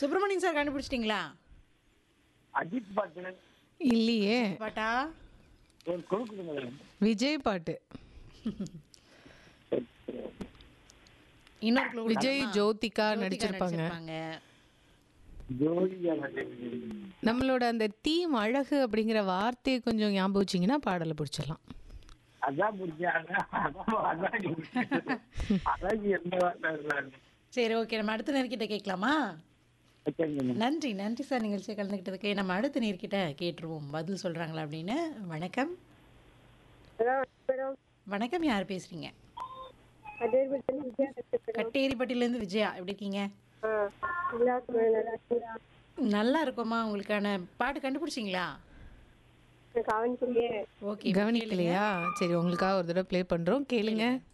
Subramanian sir கண்டுபிடிச்சிட்டிங்களா அஜித் பாட்டு இல்லையே பாட்டா ஒரு கொடுக்குதுங்க விஜய் பாட்டு இன்னொரு clue விஜய் கொடுக்கலாமா? ஜோதிகா ஜோதிகா நடிச்சிருப்பாங்க நடிச்சிருப்பாங்க. ஜோதியா நம்மளோட அந்த தீம் அழகு அப்படிங்கிற வார்த்தையை கொஞ்சம் ஞாபகம் வச்சிங்கன்னா பாடலை பிடிச்சிடலாம் அதான் புரிஞ்சேன் அதான் அதான் அதான் அழகு என்ன வார்த்தை சரி ஓகே நம்ம அடுத்த நேர்கிட்ட கேட்கலாமா சரிங்க நன்றி நன்றி சார் நிகழ்ச்சியை கலந்துக்கிட்டதுக்கு நம்ம அடுத்த நேர்கிட்ட கேட்டுருவோம் பதில் சொல்றாங்களா அப்படின்னு வணக்கம் வணக்கம் யார் பேசுறீங்க கட்டேரிப்பட்டியிலேருந்து விஜயா எப்படி இருக்கீங்க நல்லா இருக்குமா உங்களுக்கான பாட்டு கண்டுபிடிச்சிங்களா ஓகே கவனிக்கலையா சரி உங்களுக்காக ஒரு தடவை ப்ளே பண்றோம் கேளுங்க